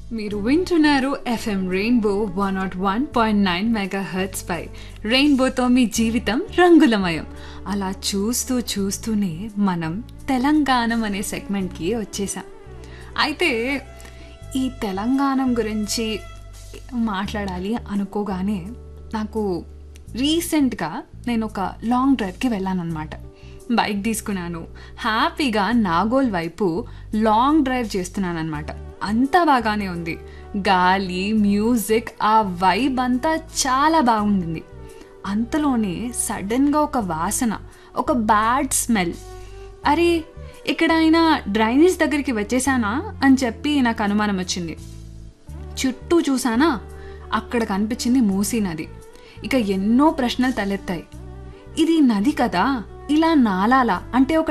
మీరు వింటున్నారు FM rainbow one nought one point nine megahertz పై రెయిన్బోతో మీ జీవితం రంగులమయం అలా చూస్తూ చూస్తూనే మనం తెలంగాణం అనే సెగ్మెంట్కి వచ్చేసాం అయితే ఈ తెలంగాణ గురించి మాట్లాడాలి అనుకోగానే నాకు రీసెంట్గా నేను ఒక లాంగ్ డ్రైవ్కి వెళ్ళాను అనమాట బైక్ తీసుకున్నాను హ్యాపీగా నాగోల్ వైపు లాంగ్ డ్రైవ్ చేస్తున్నాను అనమాట అంతా బాగానే ఉంది గాలి మ్యూజిక్ ఆ వైబ్ అంతా చాలా బాగుండింది అంతలోనే సడన్గా ఒక వాసన ఒక బ్యాడ్ స్మెల్ అరే ఇక్కడ ఆయన డ్రైనేజ్ దగ్గరికి వచ్చేసానా అని చెప్పి నాకు అనుమానం వచ్చింది చుట్టూ చూసానా అక్కడ కనిపించింది మూసీ నది ఇక ఎన్నో ప్రశ్నలు తలెత్తాయి ఇది నది కదా ఇలా నాలాలా అంటే ఒక